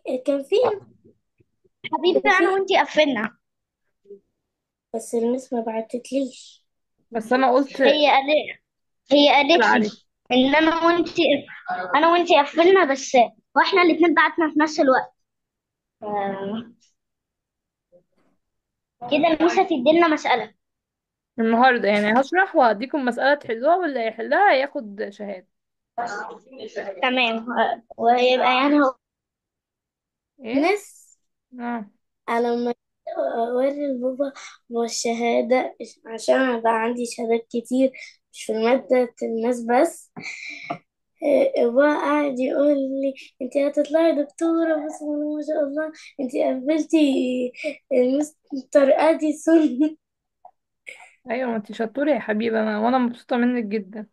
كان في حبيبي كان انا في وانتي قفلنا بس المس ما بعتتليش بس انا قلت هي قالت هي لا قالت لي علي ان انا وانتي انا وانتي قفلنا بس واحنا الاتنين بعتنا في نفس الوقت آه، كده الميس هتديلنا مسألة النهارده يعني هشرح وهديكم مسألة تحلوها واللي يحلها هياخد شهادة تمام آه، ويبقى يعني هو ايه مس اه انا لما اوري لبابا والشهادة عشان انا بقى عندي شهادات كتير مش في مادة الماس بس هو قاعد يقول لي انت هتطلعي دكتورة بسم الله ما شاء الله انت قابلتي مستر اديسون ايوه ما انتي شطورة يا حبيبة انا وانا مبسوطة منك جدا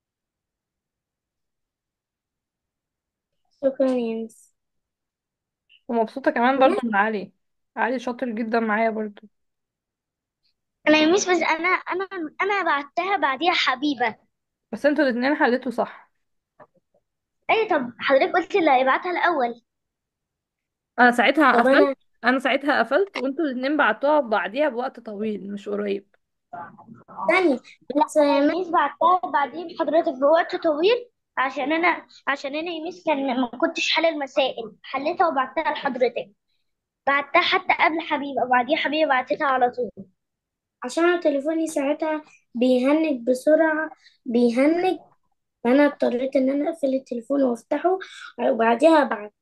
شكرا يا مس ومبسوطة كمان برضو من علي علي شاطر جدا معايا برضو انا يا ميس بس انا انا انا بعتها بعديها حبيبة بس انتوا الاتنين حليتوا صح اي طب حضرتك قلت اللي هيبعتها الاول انا ساعتها طب قفلت انا انا ساعتها قفلت وانتوا الاتنين بعتوها بعديها بوقت طويل مش قريب ثانية لا بس يا انا مس يا ميس بعتها بعدين حضرتك بوقت طويل عشان انا عشان انا يا ميس كان ما كنتش حل المسائل حليتها وبعتها لحضرتك بعتها حتى قبل حبيبة وبعديها حبيبة بعتتها على طول عشان أنا تليفوني ساعتها بيهنج بسرعة بيهنج فأنا اضطريت إن أنا أقفل التليفون وأفتحه وبعديها أبعت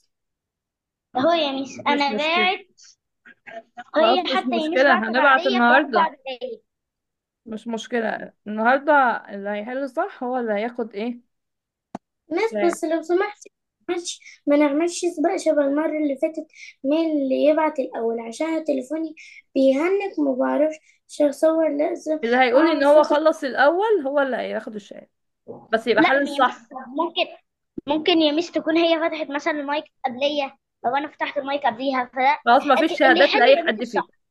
هو يا ميس مش انا مشكلة باعت خلاص هي مش حتى يا ميس مشكلة بعت هنبعت بعديا بأربع النهاردة دقايق مش مشكلة النهاردة اللي هيحل صح هو اللي هياخد ايه ناس لا. بس لو سمحت ما نعملش ما نعملش سباق شبه المرة اللي فاتت مين اللي يبعت الأول عشان أنا تليفوني بيهنج ما بعرفش أصور لازم اللي هيقول ان أعرف هو أخد خلص الاول هو اللي هياخد الشهادة بس يبقى لا حل يا ميس الصح ممكن ممكن يا ميس تكون هي فتحت مثلا المايك قبلية او انا فتحت المايك قبليها فلا خلاص ما انت فيش اللي شهادات يحل لأي يا ميس حد الصح فيكم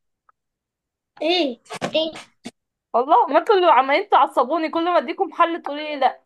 إيه ايه الله ما انتوا اللي عمالين تعصبوني كل ما اديكم حل تقولي لي لا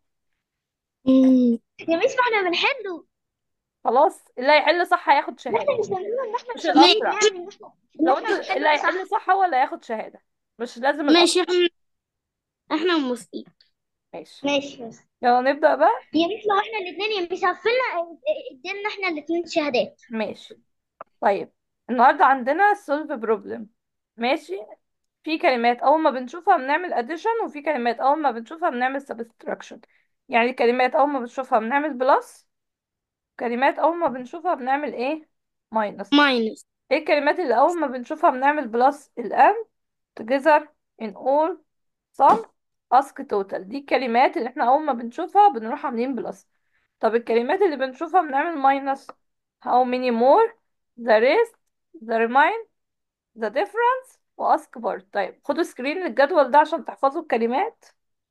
مم. يا ميس ما احنا بنحله خلاص اللي هيحل صح هياخد شهادة احنا مش بنقول ان احنا مش شاطرين الأسرع يعني ان احنا ان لو احنا انتوا اللي بنحل هيحل صح صح هو اللي هياخد شهادة مش لازم ماشي الأسرع احنا احنا موافقين ماشي ماشي بس يلا نبدأ بقى يا ميس لو احنا الاثنين يا ميس قفلنا ادينا احنا الاثنين شهادات ماشي طيب النهاردة عندنا solve problem ماشي في كلمات أول ما بنشوفها بنعمل addition وفي كلمات أول ما بنشوفها بنعمل subtraction يعني كلمات أول ما بنشوفها بنعمل بلس كلمات أول ما بنشوفها بنعمل ايه minus ماينس ايه الكلمات اللي أول ما بنشوفها بنعمل بلس الآن together in all some ask total دي الكلمات اللي احنا أول ما بنشوفها بنروح عاملين بلس طب الكلمات اللي بنشوفها بنعمل minus how many more the rest the remain the difference واسك بارت طيب خدوا سكرين للجدول ده عشان تحفظوا الكلمات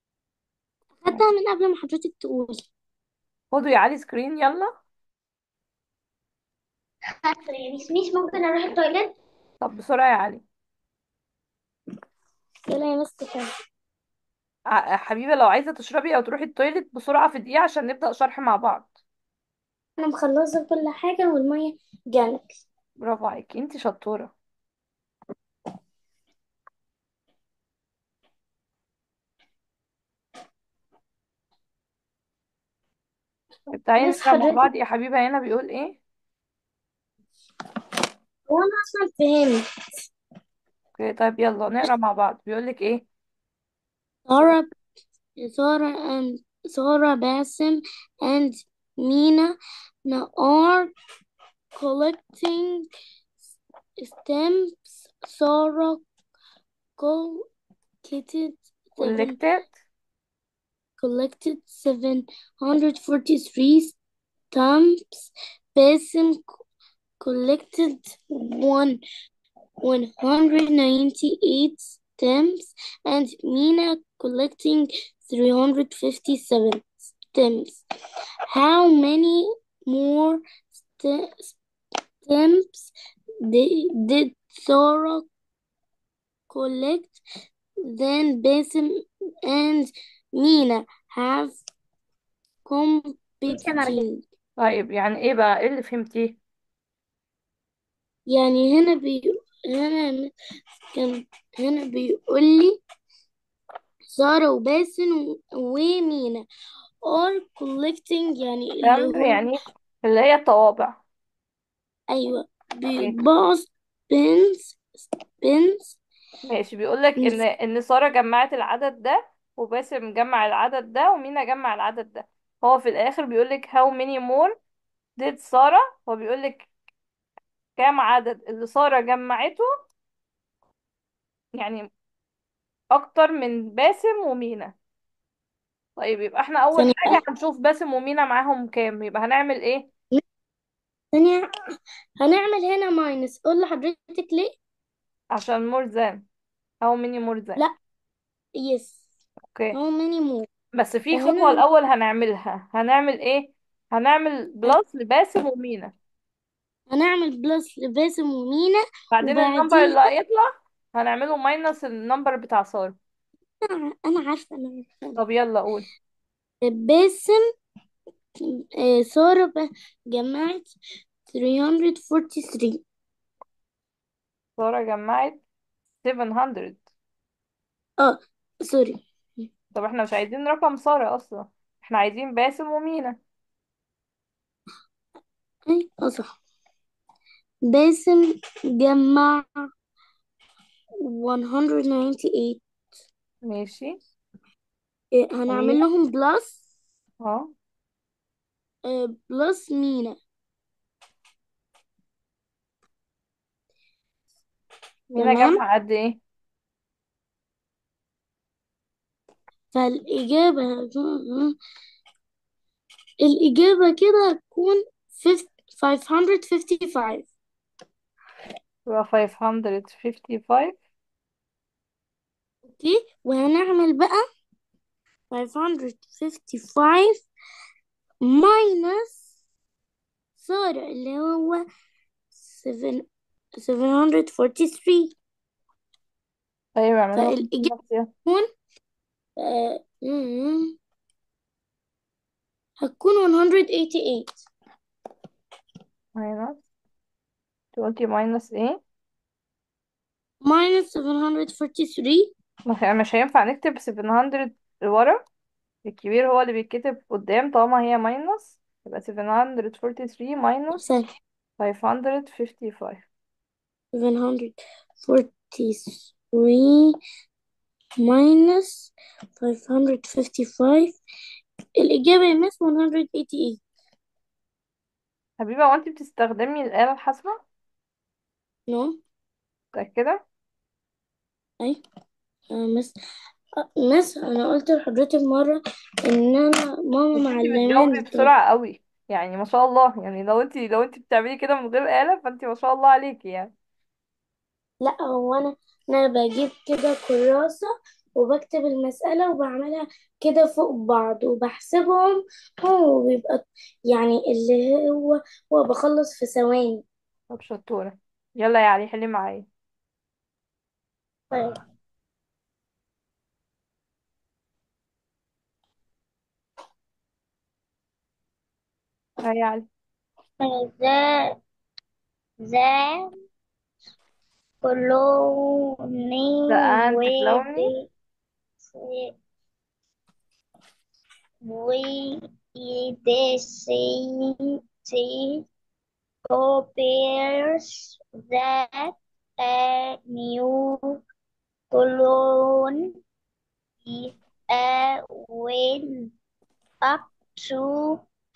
خدتها من قبل ما حضرتك تقولي خدوا يا علي سكرين يلا حتى يا ميس ميس ممكن اروح التويليت طب بسرعة يا علي يلا يا مس كده ع- حبيبة لو عايزة تشربي او تروحي التويليت بسرعة في دقيقة عشان نبدأ شرح مع بعض انا مخلصة كل حاجة والمية جنبي برافو عليكي انتي شطورة طيب تعالي بس نقرا مع حضرتك بعض يا حبيبة هنا بيقول ايه وانا اصلا فهمت اوكي طيب يلا نقرا مع بعض بيقولك ايه سارة سارة and Sarah Bassem and Mina are collecting stamps. Sarah collected seven collected collected seven hundred forty three stamps. Bassem collected one one hundred ninety eight stamps, and Mina collecting three hundred fifty seven stamps. How many more st- stamps did, did Sarah collect than Basim and Mina have ميس انا رجعت competing? طيب يعني ايه بقى ايه اللي فهمتيه يعني هنا بي هنا كان هنا بيقول لي سارة وباسم و- ومينا all collecting يعني اللي تمبر هو يعني اللي هي الطوابع أيوة اوكي بيطبعوا spins spins ماشي بيقولك ان ان سارة جمعت العدد ده وباسم جمع العدد ده ومينا جمع العدد ده هو في الاخر بيقولك how many more did سارة هو بيقولك كام عدد اللي سارة جمعته يعني اكتر من باسم ومينا طيب يبقى احنا اول ثانية حاجة هنشوف باسم ومينا معاهم كام يبقى هنعمل ايه ثانية هنعمل هنا ماينس قول لحضرتك ليه عشان more than how many more than لا يس اوكي how many more بس في خطوة فهنا الاول هنعملها هنعمل ايه هنعمل بلس لباسم ومينا هنعمل بلس لباسم ومينا بعدين النمبر وبعديها اللي هيطلع هنعمله ماينس النمبر بتاع سارة أنا عارفة أنا عارفة طب يلا قول باسم آه، سارة ب- جمعت 343 سارة جمعت 700 اه سوري طب احنا مش عايزين رقم سارة اصلا احنا عايزين باسم ومينا اي اه صح باسم جمع 198 ماشي آه، هنعمل ومينا لهم بلس اه آه، بلس مينا مينا تمام جمع قد ايه فالإجابة الإجابة كده هتكون 555 يبقى 555 اوكي وهنعمل بقى 555 ماينس سارة اللي هو 7 743 طيب اعملهم فالإجابة minus يلا. هتكون آه، مم، هتكون 188 minus تقولي minus ايه minus 743 مش مش هينفع نكتب 700 ورا الكبير هو اللي بيتكتب قدام طالما هي minus يبقى 743 minus ثانية 555 743 minus 555 الإجابة يا مس 188 حبيبة وانت بتستخدمي الآلة الحاسبة نو متأكدة أي آه، مس آه، مس أنا قلت لحضرتك مرة إن أنا ماما بس انت معلماني بتجاوبي بسرعة قوي يعني ما شاء الله يعني لو انت لو انت بتعملي كده من غير آلة فانت ما شاء الله عليكي يعني لا هو انا انا بجيب كده كراسة وبكتب المسألة وبعملها كده فوق بعض وبحسبهم هو بيبقى يعني اللي هو هو بخلص في ثواني طب شطورة يلا يا علي حلي معايا طيب ها يا علي ذا ذا كولوني the ant colony وي ويدسي compares that a new colony uh, went up to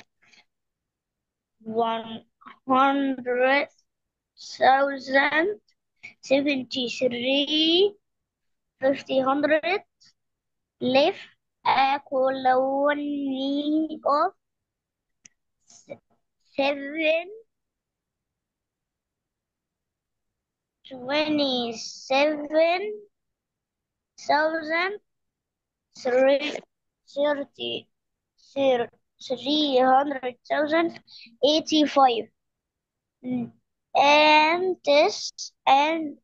one hundred thousand seventy-three fifty hundred left a colony of seven twenty-seven thousand three thirty three hundred thousand eighty-five and this and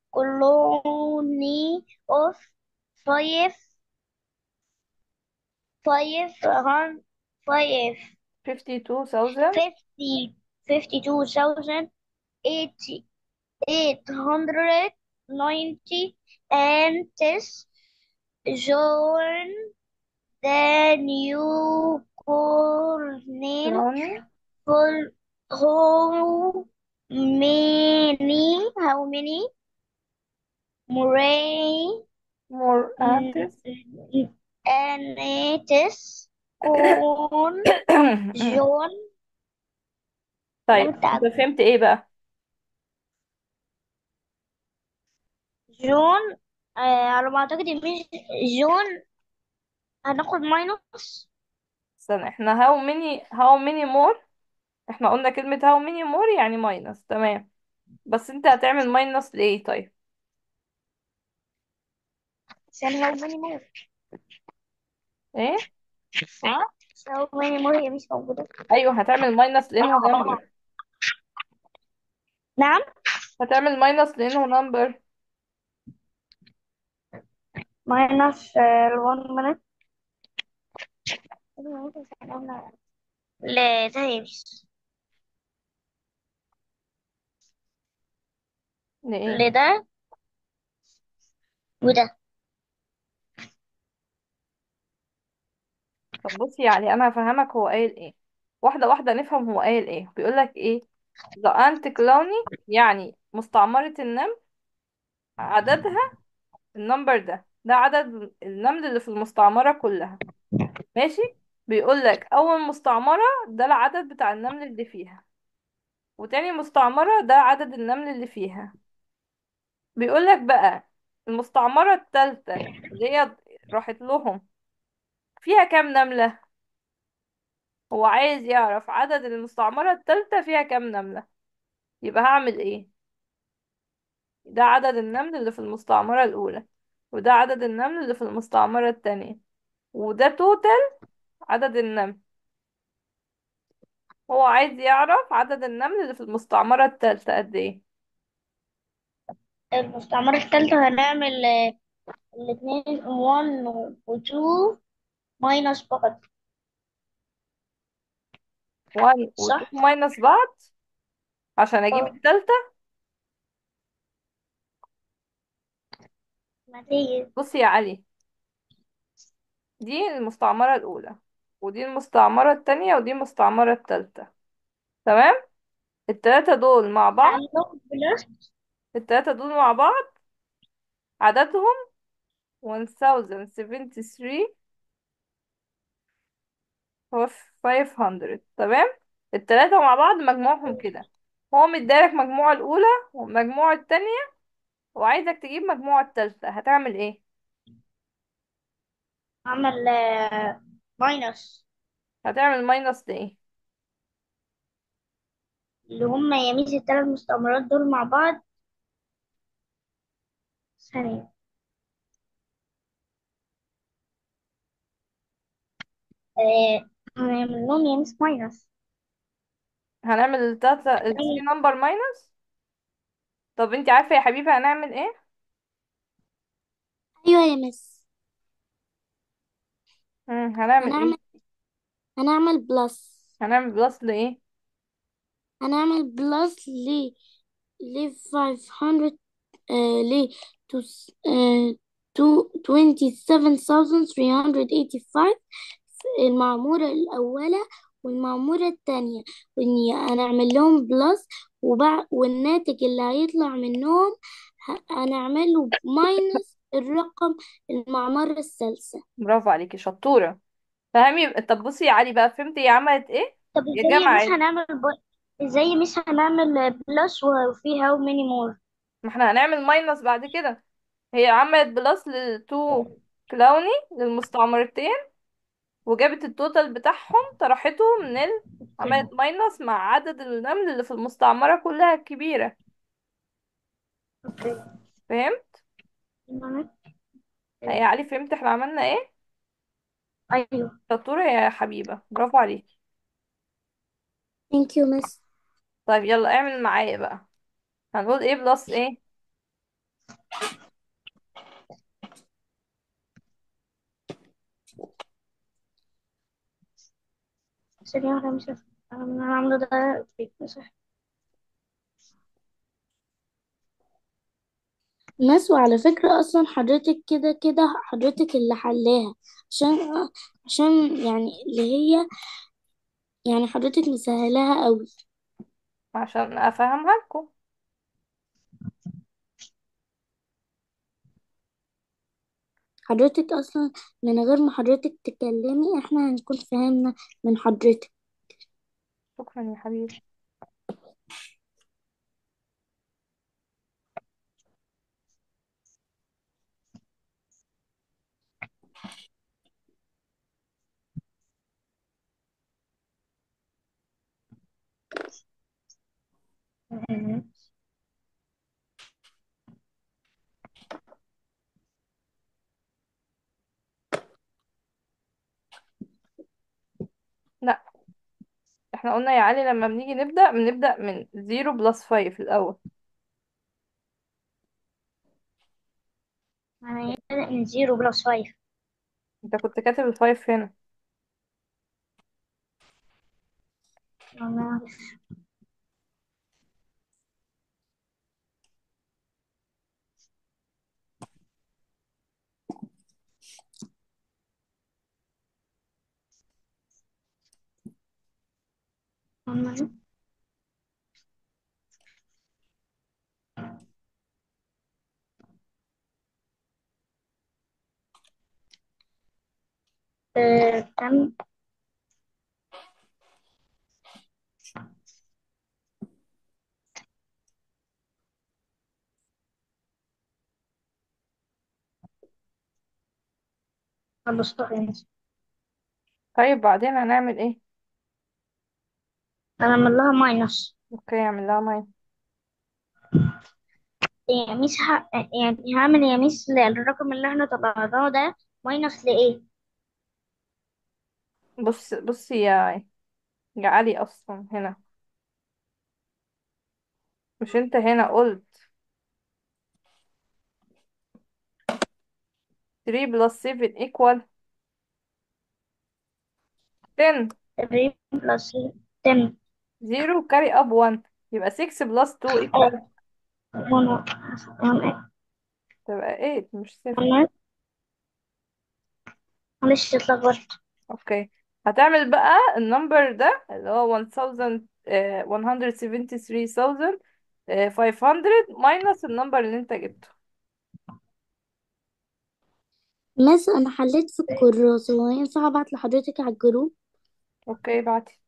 colony of five five hun- five 52,000 fifty fifty two thousand eighty 890 and test join the new coordinate كلوني full how many how many Murray more antes Anatis كون جون طيب متى انت فهمت ايه بقى جون آه على ما اعتقد مش جون هناخد ماينس استنى احنا how many how many more احنا قلنا كلمة how many more يعني minus تمام بس انت هتعمل minus ليه طيب عشان هاو ماني مور ايه ها هاو ماني مور هي مش موجودة ايوه هتعمل minus لانه number نعم هتعمل minus لانه number ماينس الون مينت لا ده مش لإيه لده وده طب بصي يعني انا هفهمك هو قايل ايه واحدة واحدة نفهم هو قايل ايه بيقولك ايه the ant colony يعني مستعمرة النمل عددها النمبر ده ده عدد النمل اللي في المستعمرة كلها ماشي بيقولك اول مستعمرة ده العدد بتاع النمل اللي فيها وتاني مستعمرة ده عدد النمل اللي فيها بيقولك بقى المستعمرة التالتة اللي هي راحت لهم فيها كام نملة هو عايز يعرف عدد المستعمرة التالتة فيها كام نملة يبقى هعمل ايه ده عدد النمل اللي في المستعمرة الأولى وده عدد النمل اللي في المستعمرة التانية وده توتال عدد النمل هو عايز يعرف عدد النمل اللي في المستعمرة التالتة قد ايه المستعمرة الثالثة هنعمل آه، الاثنين 1 و 2 ماينس فقط 1 و 2 صح؟ ماينس بعض عشان اجيب اه التالتة نتيجة بصي يا علي دي المستعمرة الأولى ودي المستعمرة التانية ودي المستعمرة التالتة تمام التلاتة دول مع بعض عندهم بلس التلاتة دول مع بعض عددهم 1073 هو 500 تمام التلاتة مع بعض مجموعهم كده هو مدالك مجموعة الأولى والمجموعة التانية وعايزك تجيب مجموعة التالتة هتعمل ايه؟ عمل ماينس هتعمل ماينس لإيه؟ اللي هم يميز الثلاث مستعمرات دول مع بعض ثانية آه هنعمل لهم يميز ماينس هنعمل التلاتة الثري نمبر ماينس طب انت عارفة يا حبيبي هنعمل ايه؟ ايوه يا مس مم. هنعمل ايه؟ هنعمل هنعمل بلس هنعمل بلس لإيه؟ هنعمل بلس ل ل 500 آه ل to s- آه to 27385 المعمورة الأولى والمعمورة التانية وإني هنعمل لهم بلس وبع... والناتج اللي هيطلع منهم ه- هنعمله ماينس الرقم المعمرة الثالثة برافو عليكي شطورة فهمي طب بصي يا علي بقى فهمتي هي عملت ايه؟ طب هي ازاي مش جمعت هنعمل ب... ازاي مش هنعمل بلس وفي هاو ماني مور ما احنا هنعمل ماينس بعد كده هي عملت بلس للتو كلاوني للمستعمرتين وجابت التوتال بتاعهم طرحته من ال عملت ماينس مع عدد النمل اللي في المستعمرة كلها الكبيرة اوكي فهمت؟ هي علي فهمت احنا عملنا ايه؟ ايوه شطورة يا حبيبة برافو عليكي thank you miss طيب يلا اعمل معايا بقى هنقول ايه بلس ايه؟ ثانية واحدة مش عارفة. انا عاملة ده صح مس وعلى فكرة أصلا حضرتك كده كده حضرتك اللي حلاها عشان عشان يعني اللي هي يعني حضرتك مسهلاها قوي عشان افهمها لكم حضرتك أصلا من غير ما حضرتك تكلمي احنا هنكون فهمنا من حضرتك شكرا يا حبيبي لا احنا قلنا يا علي لما بنيجي نبدأ بنبدأ من 0 بلس 5 الأول يعني بدأ من زيرو بلس فايف انت كنت كاتب الفايف هنا كم خلصتها طيب بعدين هنعمل ايه هنعمل لها ماينس اوكي اعمل لها ماين يا ميس ه... يعني هعمل يا ميس الرقم اللي احنا طلعناه ده ماينس لإيه؟ بص بص يا يا علي اصلا هنا مش انت هنا قلت 3 بلس 7 equal 10 3 بلس 10 0 carry up 1 يبقى 6 بلس 2 equal تبقى 8 مش 7 معلش اتلخبطت اوكي هتعمل بقى النمبر ده اللي هو 1000 آه، 173500 minus النمبر اللي انت جبته مس أنا حليت في الكراسة وينفع أبعت لحضرتك على الجروب اوكي بعتي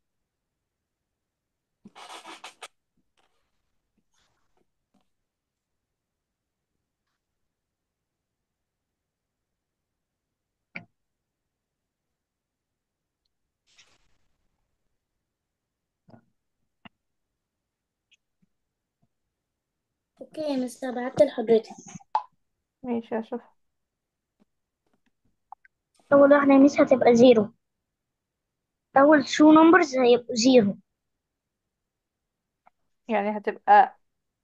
اوكي يا مس بعت لحضرتك ماشي اشوف أول واحدة يا ميس هتبقى زيرو أول two numbers هيبقوا زيرو يعني هتبقى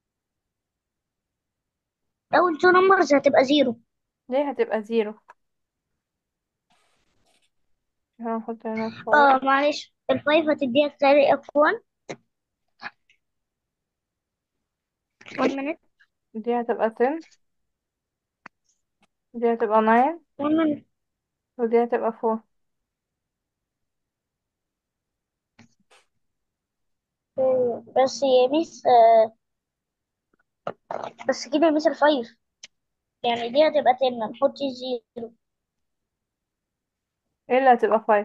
أول two numbers هتبقى زيرو ليه هتبقى زيرو هنحط هنا فايف اه معلش الفايف هتديها تاني اف 1 1 minute دي هتبقى 10 دي هتبقى 9 1 minute ودي هتبقى 4 آه، بس يا ميس آه، بس كده يا ميس الفايف يعني دي هتبقى 10 نحط زيرو ايه اللي هتبقى 5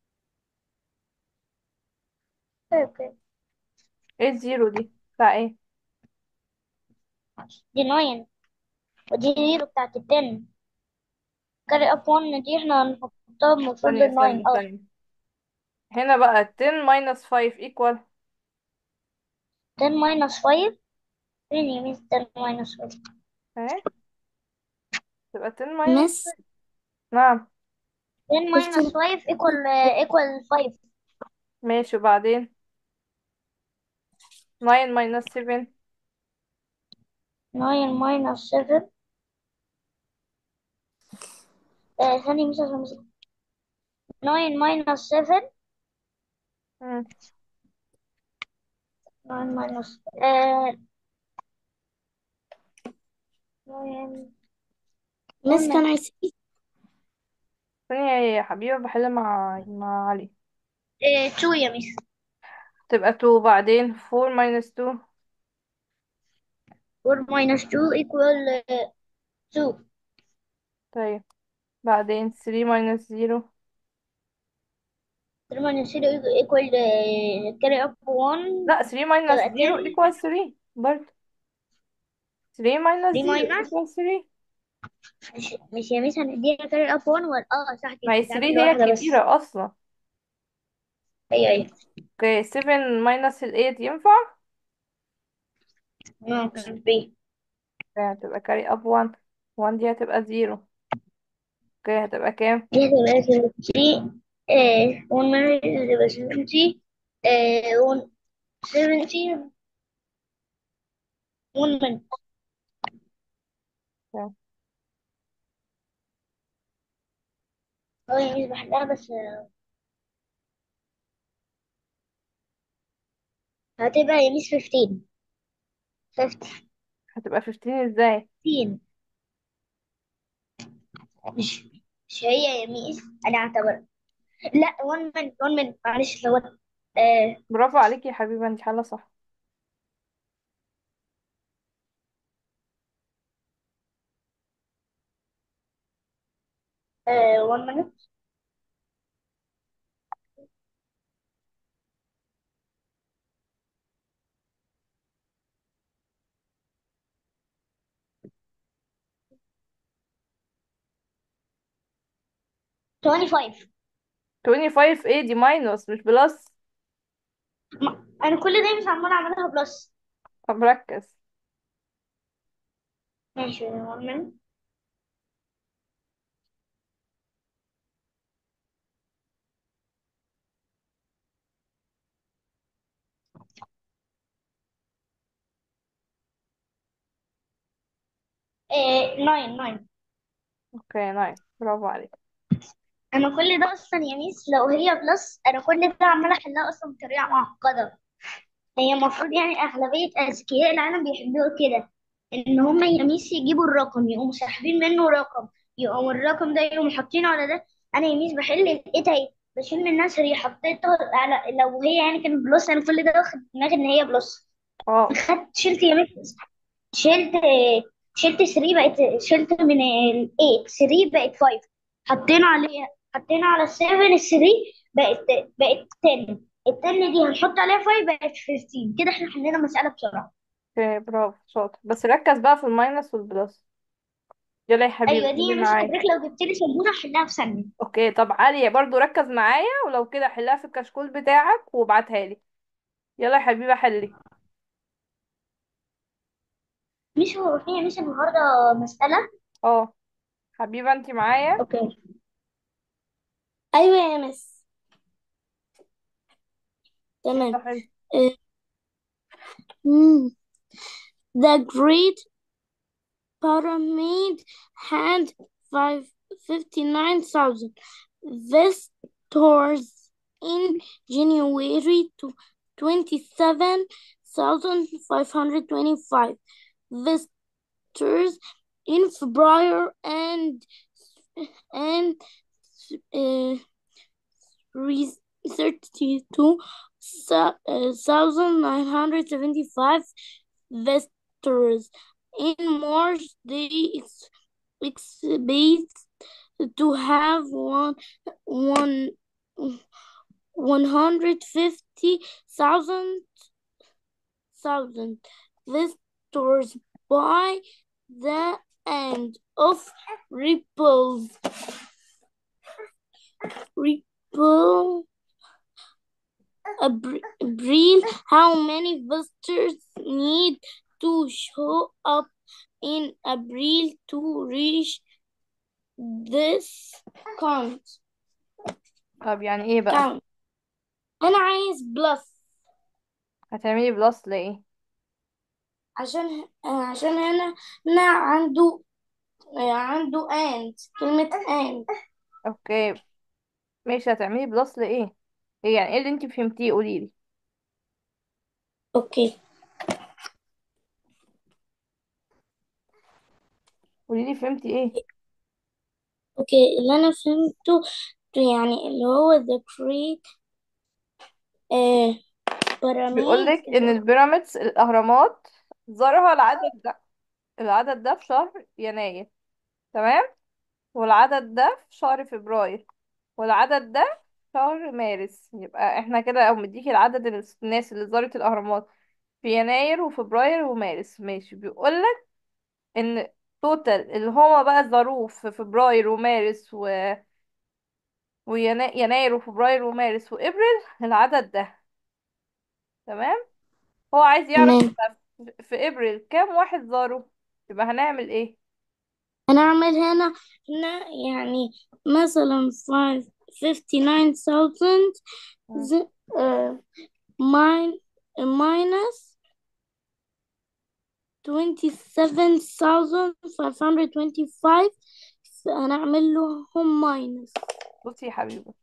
اوكي ايه الزيرو دي بتاع ايه دي 9 ودي زيرو بتاعت ال 10 كاري اب 1 دي احنا هنحطها المفروض ثانية ال 9 ثانية اه ثانية هنا بقى 10 minus 5 equal 10 minus 5 فين يا ميس 10 minus 5 اهي تبقى 10 minus مس نعم 10 minus شفتي 5 equal آه، equal 5 ماشي وبعدين 9 minus 7 9 minus 7 آه ثانية ميس عشان ميس 9 minus 7 مم. 9 minus آه مس قلنا كان I see ثانية يا حبيبة بحل مع مع علي إيه تو يا ميس تبقى 2 بعدين 4 minus 2 4 minus 2 equal 2 طيب بعدين 3 minus 0 3 minus 0 equal uh, carry up 1 لا 3 minus تبقى 0 10 equals 3 برضه 3 minus 3 0 minus equals 3 مش مش يا ميس هنديها carry up 1 ولا اه صح ما كده هي كنت 3 عامل هي واحدة بس الكبيرة أصلا ايوه ايوه اوكي 7 minus ال 8 ينفع؟ ممكن بي اوكي هتبقى carry up 1 1 دي هتبقى 0 اوكي هتبقى كام؟ دي هتبقى 70 ايه 1 minus هتبقى 70 ايه 1 70 1 minus اوكي. اه يا ميس بحلها بس هتبقى يا ميس 15 15 هتبقى 15 ازاي؟ مش مش هي يا ميس انا اعتبر لا 1 من 1 من معلش لو آه برافو عليكي يا حبيبة انت حالة صح آه 1 minute 25 25 ايه دي ماينس مش بلس ما- انا كل ده مش عمال اعملها بلس طب ركز ماشي 1 minute آه 9 9 اوكي نايس برافو عليك انا كل ده اصلا يا ميس لو هي بلس انا كل ده عماله احلها اصلا بطريقه معقده هي المفروض يعني اغلبيه اذكياء العالم بيحبوا كده ان هم يا ميس يجيبوا الرقم يقوموا ساحبين منه رقم يقوموا الرقم ده يقوموا حاطينه على ده انا يا ميس بحل لقيتها ايه بشيل منها سريع حطيته على لو هي يعني كانت بلس انا كل ده واخد دماغي ان هي بلس اه خدت شلت يا ميس شلت شلت 3 بقت شلت من ال 8 3 بقت 5 حطينا عليها حطينا على ال 7 ال 3 بقت بقت 10 ال 10 دي هنحط عليها 5 بقت 15 كده احنا حلينا مسألة بسرعة اوكي برافو شاطر بس ركز بقى في الماينس والبلس يلا يا حبيبي ايوه دي قولي يا ميس معايا حضرتك لو جبت لي سبورة احلها في ثانية اوكي طب علي برضو ركز معايا ولو كده حلها في الكشكول بتاعك وابعتها لي يلا يا حبيبي حلي مش هو في يا ميس النهارده مسألة اه حبيبة انت معايا اوكي أيوة يا مس تمام يلا حلو آه، مم. The Great Pyramid had five fifty-nine thousand visitors in January to twenty-seven thousand five hundred twenty-five visitors in February and and uh, re- thirty-two thousand nine hundred seventy-five visitors. In March, they ex- expect to have one one one hundred fifty thousand thousand visitors by the end of April. April. Abr- April, how many visitors need to show up in April to reach this count? طب يعني ايه بقى count. أنا عايز بلس هتعملي بلس ليه عشان عشان هنا هنا عنده عنده and كلمة and اوكي ماشي هتعملي بلس لايه ايه يعني ايه اللي انت فهمتيه قوليلي أوكي قوليلي فهمتي ايه اوكي اللي انا فهمته يعني اللي هو the great آه pyramid بيقولك اللي ان هو البيراميدز الاهرامات ظهرها العدد ده العدد ده في شهر يناير تمام والعدد ده في شهر فبراير والعدد ده في شهر مارس يبقى احنا كده او مديكي العدد الناس اللي زارت الاهرامات في يناير وفبراير ومارس ماشي بيقولك ان توتال اللي هما بقى زاروه في فبراير ومارس و... ويناير وفبراير ومارس وابريل العدد ده تمام هو عايز يعرف تمام بقى في في ابريل كام واحد زاره يبقى هنعمل ايه هنعمل هنا هنا يعني مثلا five fifty nine thousand مم. uh, min minus twenty seven thousand five hundred twenty five هنعمل لهم minus بصي يا حبيبي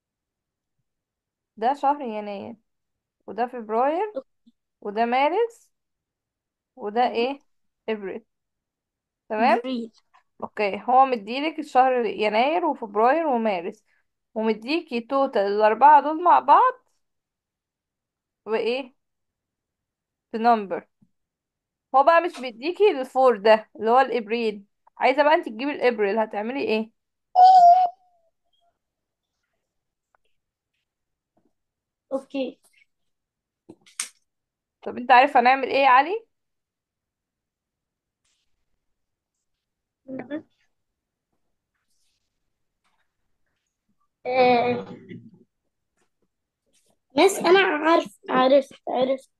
ده شهر يناير وده فبراير وده مارس وده ايه ابريل تمام بريد اوكي هو مديلك الشهر يناير وفبراير ومارس ومديكي توتال الاربعة دول مع بعض وايه في نمبر هو بقى مش مديكي الفور ده اللي هو الابريل عايزة بقى انت تجيبي الابريل هتعملي ايه اوكي طب انت عارف هنعمل ايه يا علي آه. مس انا عارف عرفت عرفت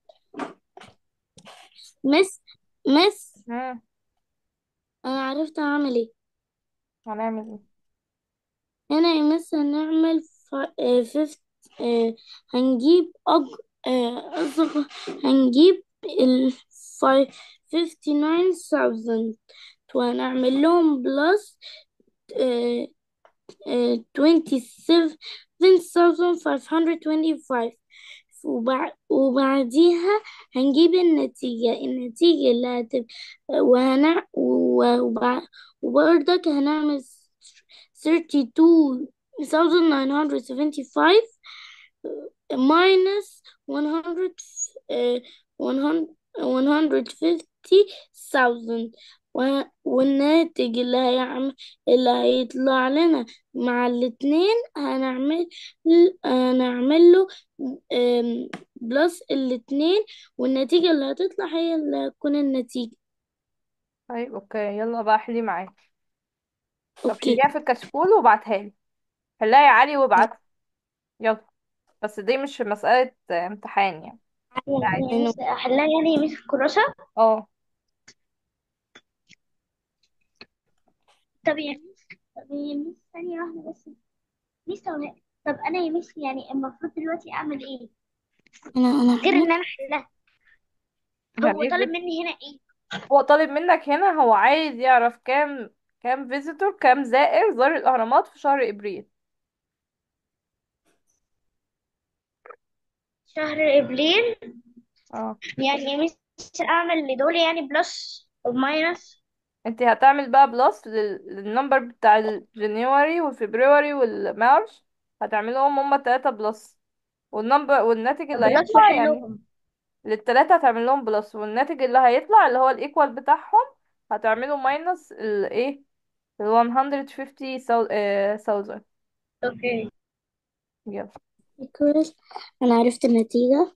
مس مس مم. انا عرفت اعمل ايه هنعمل ايه هنا يا مس هنعمل ف... آه، فيفت آه، هنجيب أج... آه، أصغر هنجيب ال fifty nine thousand وهنعمل لهم بلس twenty seven thousand five hundred twenty five وبع... وبعديها هنجيب النتيجة النتيجة اللي هتبقى وهنع... وبع... وبرضك هنعمل thirty two thousand nine hundred seventy five minus one hundred one hundred one hundred fifty thousand والناتج اللي هيعمل اللي هيطلع لنا مع الاتنين هنعمل هنعمل له بلس الاتنين والنتيجة اللي هتطلع هي اللي هتكون النتيجة طيب اوكي يلا بقى حلي معايا طب اوكي حليها في الكشكول وابعتها لي حلها يا علي وابعتها يلا بس دي مش مسألة امتحان يعني لا عادي يعني مس احلها يعني مس الكراسة اه طب يا مس طب يا مس ثانية واحدة بس مس هو- طب انا يا مس يعني المفروض دلوقتي اعمل ايه انا انا غير ان انا احلها يعني هو ايه طالب بس- مني هنا ايه هو طالب منك هنا هو عايز يعرف كام كام فيزيتور كام زائر زار الأهرامات في شهر إبريل شهر ابريل اه يعني يا مس اعمل لدول يعني بلس او ماينس انت هتعمل بقى بلس لل- للنمبر بتاع الجنيوري والفبراير والمارش هتعملهم هما التلاتة بلس والنمبر والناتج اللي بلس هيطلع يعني واحلهم للتلاتة هتعمل لهم بلس والناتج اللي هيطلع اللي هو الايكوال بتاعهم هتعمله ماينس الايه ال 150,000 اوكي يلا كويس انا عرفت النتيجة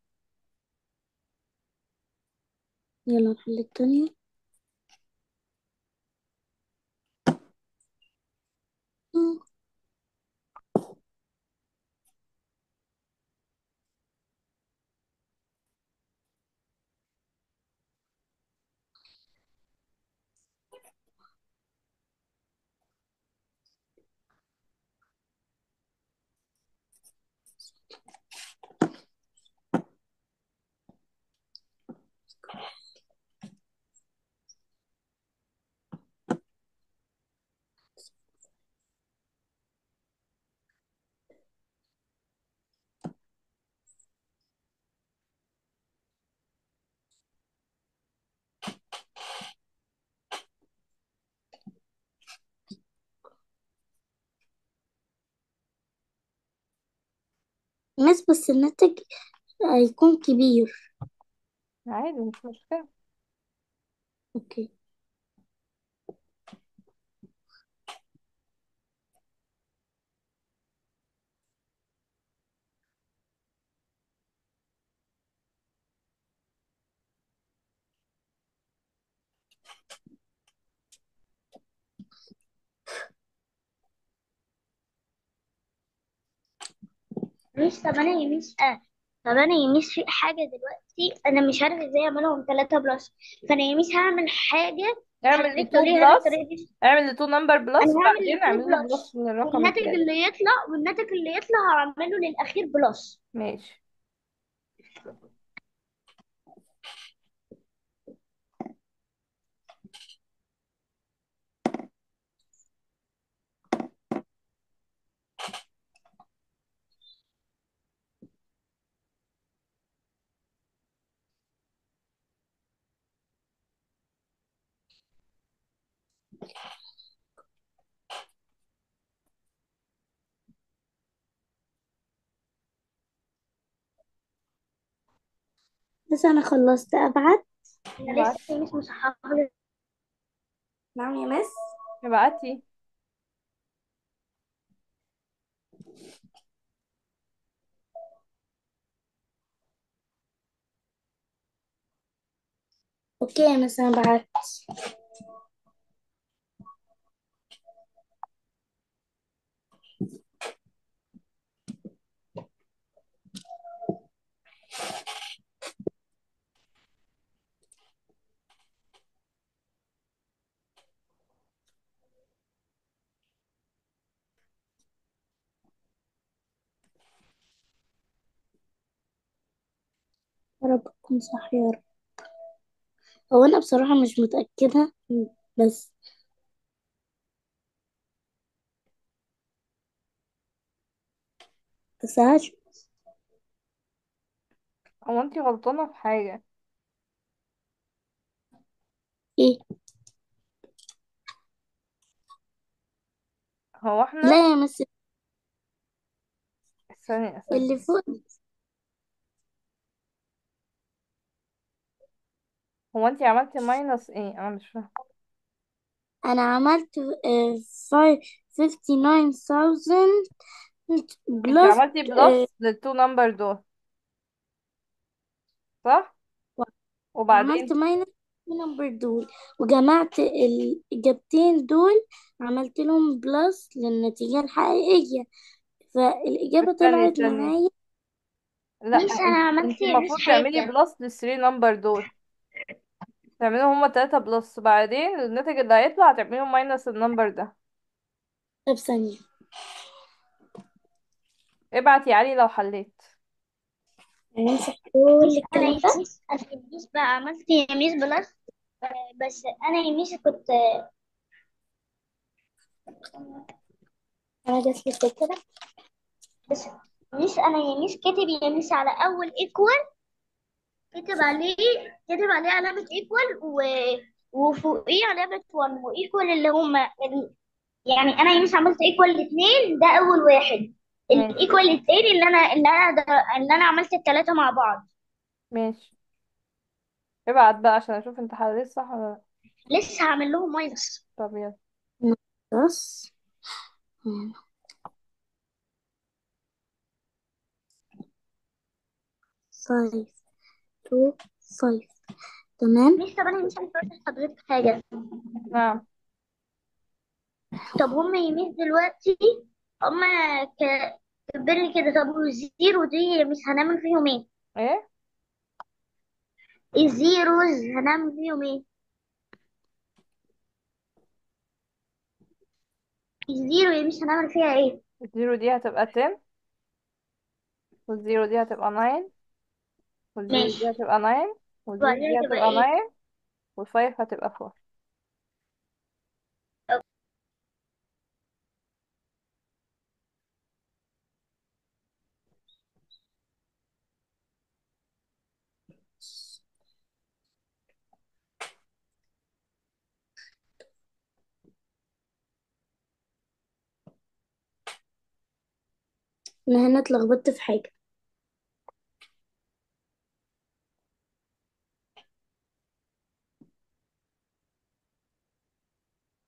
يلا نحل التانية مس بس الناتج هيكون كبير عادي مش مشكلة اوكي مش طب انا يا ميس آه. طب انا يا ميس في حاجه دلوقتي انا مش عارف ازاي اعملهم 3 بلس فانا يا ميس هعمل حاجه اعمل حضرتك لتو تقولي هل بلس الطريقه دي اعمل لتو نمبر انا بلس هعمل بعدين للتو اعمل له بلس بلس من الرقم والناتج التالت اللي يطلع والناتج اللي يطلع هعمله للاخير بلس ماشي بس انا خلصت ابعت انا ابعت لسه يا ميس مصححه لك نعم يا مس ابعتي اوكي يا مس انا بعت يا رب تكون صح يا رب هو انا بصراحة مش متأكدة بس بس هشوف هو انتي غلطانة في حاجة ايه هو احنا لا يا مس ثانية ثانية اللي فوق هو انتي عملتي ماينس ايه انا مش فاهمة انا عملت fifty nine thousand انتي بلس عملتي بلس للتو نمبر دول صح وعملت وبعدين ماينس نمبر دول وجمعت الإجابتين دول عملت لهم بلس للنتيجة الحقيقية فالإجابة استني طلعت استني معايا لا ميس انا انت عملت انتي يا ميس المفروض تعملي حاجه بلس للثري نمبر دول تعمليهم هما تلاتة بلس بعدين الناتج اللي هيطلع هتعمليهم ماينس النمبر ده طب ثانية ابعت يا علي لو حليت هنمسح كل ميس انا الكلام يا ده ميس انا يا ميس بقى عملت يا ميس بلس آه، بس انا يا ميس كنت أنا جات لي فكرة بس ميس انا يا ميس كاتب يا ميس على اول ايكوال كاتب عليه كاتب عليه علامة ايكوال و... وفوقيه علامة 1 وايكوال اللي هما ال... يعني انا يا ميس عملت ايكوال الاثنين ده اول واحد ماشي الايكوال التاني اللي انا اللي انا ده... اللي انا عملت الثلاثة مع بعض ماشي ابعت بقى عشان اشوف انت حليت صح ولا لا لسه هعمل لهم ماينس طب يلا بس فايف تو فايف تمام ميس طب انا مش عايزه اقول لحضرتك حاجة نعم طب هما يا ميس دلوقتي هما ك... كبرني كده طب والزيرو دي يا ميس هنعمل فيهم ايه؟ ايه الزيروز هنعمل فيهم ايه؟ الزيرو يا ميس هنعمل فيها ايه؟ الزيرو دي هتبقى 10 والزيرو دي هتبقى 9 والزيرو دي ماشي هتبقى 9 والزيرو وبعدين دي هتبقى هتبقى ايه؟ 9 والفايف هتبقى 4 أنا هنا اتلخبطت في حاجة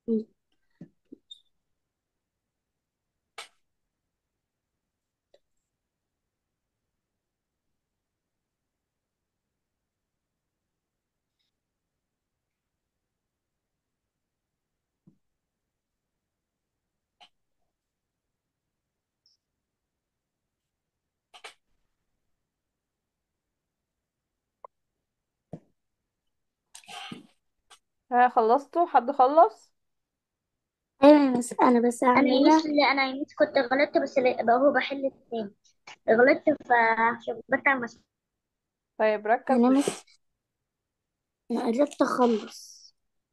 ها خلصتوا حد خلص ايوه يا مس انا بس انا هعملها يمس اللي انا يمس كنت غلطت بس اللي بقى هو بحل التاني غلطت فشبكت على المسألة طيب ركز انا بس مس انا قربت اخلص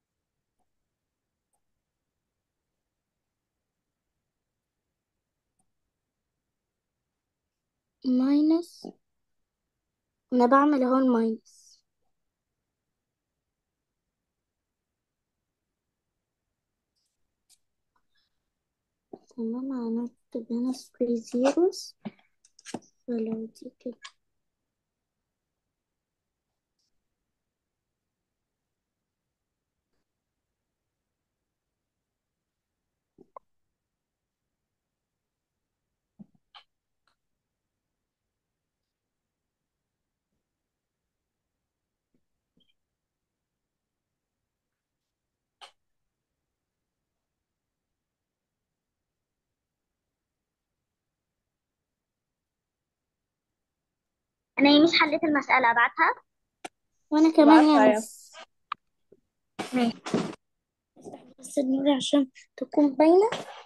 ماينس انا بعمل اهو الماينس تمام هنكتب هنا 3 زيروز فلو دي كده انا يمس حليت المسألة ابعتها وانا كمان ابعتها يا يا مس ماشي بس النور عشان تكون باينة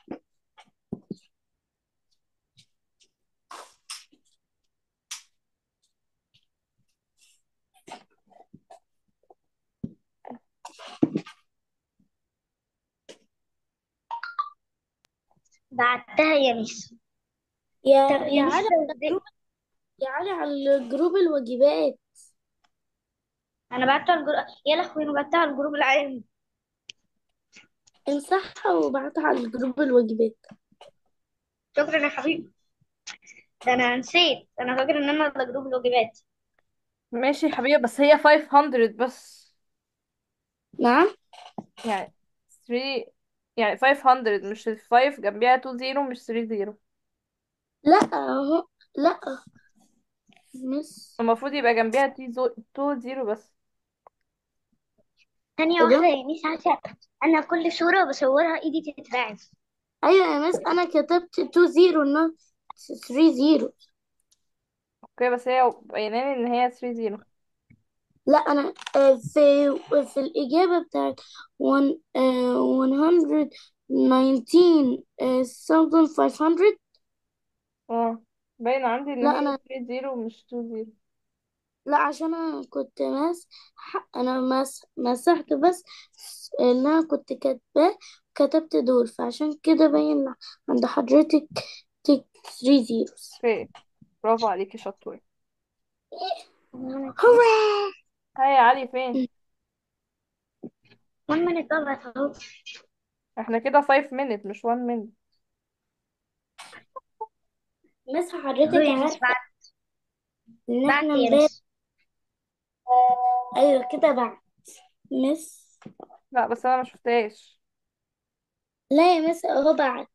بعتها يا ميس يا طب يا يا ميس علي لو على دي- الجروب يا علي على الجروب الواجبات انا بعتها الجروب يا لهوي انا بعتها على الجروب العام امسحها وابعتها على الجروب الواجبات شكرا يا حبيبي ده انا نسيت انا فاكر ان انا على جروب الواجبات ماشي يا حبيبي بس هي 500 بس نعم يعني 3 يعني 500 مش 5 جنبيها 2 0 مش 3 0 لا اهو لا مس المفروض يبقى جنبيها 2 0 بس ثانية ايه واحدة ده يا ميس عشان انا كل صورة بصورها ايدي تترعب ايوه يا مس انا كتبت 2 0 not 3 0 اوكي بس هي باينالي ان هي 3 0 لا انا آه، في في الاجابه بتاعت 1 119,500 اه باين عندي ان لا هي انا 3 0 مش 2 0 لا عشان انا كنت ماس انا ماس مسحت بس اللي انا كنت كاتباه كتبت دول فعشان كده باين عند حضرتك 3 زيروز اوكي برافو عليكي شطورة هورا هاي يا علي فين one minute ضغط اهو احنا كده 5 minute مش 1 minute مس اهو حضرتك يا ميس عارفة بعت ان بعت احنا يا امبارح ميس ايوه كده بعد مس لا بس انا ما شفتهاش لا يا مس اهو بعد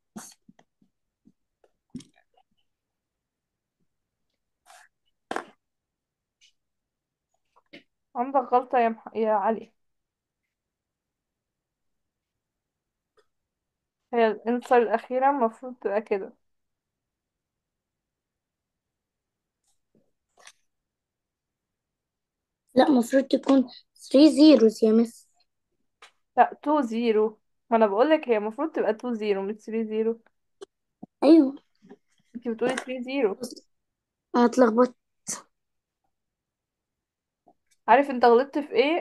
عندك غلطة يا مح... يا علي هي الانسر الأخيرة المفروض تبقى كده لا المفروض تكون 3 زيروز يا مس لا 2 0 ما انا بقولك هي المفروض تبقى 2 0 مش 3 0 ايوه انتي بتقولي 3 0 بس انا اتلخبطت عارف انت غلطت في ايه